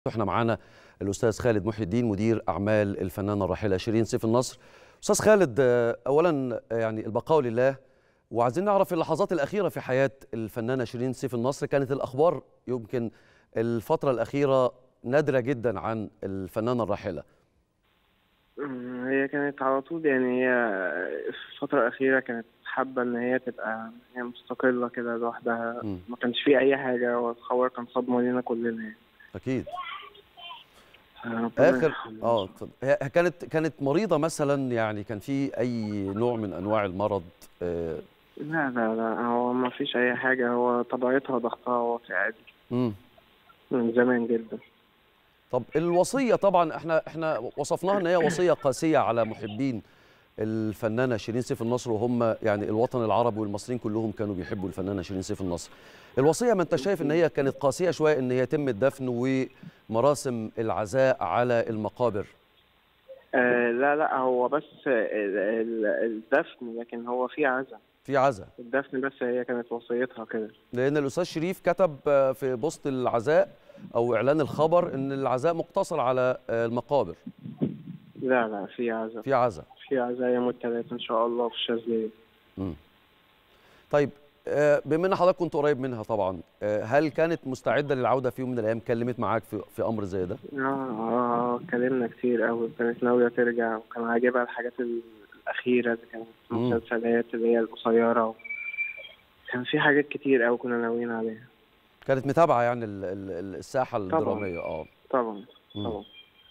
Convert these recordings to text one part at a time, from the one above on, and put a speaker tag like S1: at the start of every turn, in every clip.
S1: احنا معانا الاستاذ خالد محي الدين مدير اعمال الفنانه الراحله شيرين سيف النصر استاذ خالد آه، اولا آه، يعني البقاء لله وعايزين نعرف اللحظات الاخيره في حياه الفنانه شيرين سيف النصر كانت الاخبار يمكن الفتره الاخيره نادره جدا عن الفنانه الراحله
S2: أمم، هي كانت على طول يعني هي في الفترة الأخيرة كانت حابة إن هي تبقى هي مستقلة كده لوحدها
S1: مم.
S2: ما كانش فيه أي حاجة والخبر كان صدمة لينا كلنا يعني
S1: اكيد
S2: ربنا
S1: اخر
S2: يرحمها.
S1: اه اتفضل. هي كانت كانت مريضه مثلا يعني كان في اي نوع من انواع المرض آه،
S2: لا لا لا هو ما فيش أي حاجة هو طبيعتها ضغطها واطي عادي
S1: مم.
S2: من زمان جدا
S1: طب الوصيه طبعا احنا احنا وصفناها ان هي وصيه قاسيه على محبين الفنانه شيرين سيف النصر وهم يعني الوطن العربي والمصريين كلهم كانوا بيحبوا الفنانه شيرين سيف النصر. الوصيه ما انت شايف ان هي كانت قاسيه شويه ان يتم الدفن ومراسم العزاء على المقابر.
S2: آه لا لا هو بس ال- ال- الدفن لكن هو في عزا
S1: في عزاء
S2: الدفن بس هي كانت وصيتها كده
S1: لان الاستاذ شريف كتب آه، في بوست العزاء او اعلان الخبر ان العزاء مقتصر على آه، المقابر
S2: لا لا في عزا
S1: في عزاء.
S2: في عزا يوم الثلاث إن شاء الله في الشاذلية
S1: مم. طيب آه، بما ان حضرتك كنت قريب منها طبعا آه، هل كانت مستعده للعوده في يوم من الايام كلمت معاك في في امر زي ده
S2: اه اه اتكلمنا كتير قوي كانت ناوية ترجع وكان عاجبها الحاجات ال- الأخيرة اللي كانت
S1: مم.
S2: المسلسلات اللي هي القصيرة و... كان في حاجات كتير قوي كنا ناويين عليها
S1: كانت متابعه يعني ال- ال- الساحه
S2: طبعاً.
S1: الدراميه اه
S2: طبعا
S1: مم.
S2: طبعا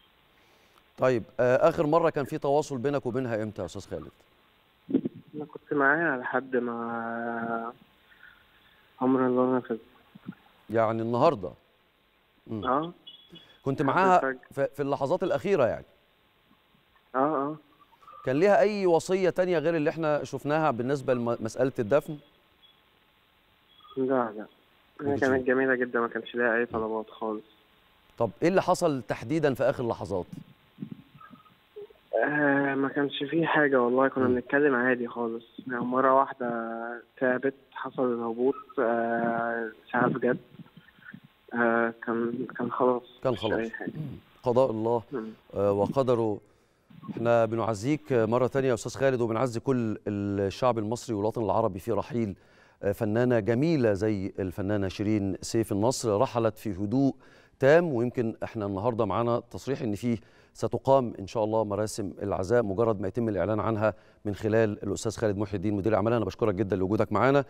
S1: طيب آه، اخر مره كان في تواصل بينك وبينها امتى يا استاذ خالد
S2: أنا كنت معاها لحد ما أمر الله نفذ
S1: يعني النهارده مم.
S2: اه
S1: كنت
S2: لحد
S1: معاها
S2: الفجر.
S1: في في اللحظات الاخيره يعني
S2: اه اه
S1: كان ليها اي وصيه تانية غير اللي احنا شفناها بالنسبه لمساله الدفن
S2: لا لا هي
S1: مفيش
S2: كانت جميلة جدا ما كانش ليها أي طلبات خالص
S1: طب ايه اللي حصل تحديدا في اخر لحظات
S2: آه ما كانش فيه حاجة والله كنا
S1: مم.
S2: بنتكلم عادي خالص يعني مرة واحدة تعبت حصل الهبوط آه إسعاف جت آه كان كان خلاص
S1: كان
S2: مفيش
S1: خلاص.
S2: أي حاجة
S1: قضاء الله
S2: مم.
S1: آه، وقدره احنا بنعزيك مرة تانية يا أستاذ خالد وبنعزي كل الشعب المصري والوطن العربي في رحيل آه، فنانة جميلة زي الفنانة شيرين سيف النصر رحلت في هدوء تام ويمكن احنا النهارده معانا تصريح ان فيه ستقام ان شاء الله مراسم العزاء مجرد ما يتم الاعلان عنها من خلال الاستاذ خالد محي الدين مدير اعمالها انا بشكرك جدا لوجودك معانا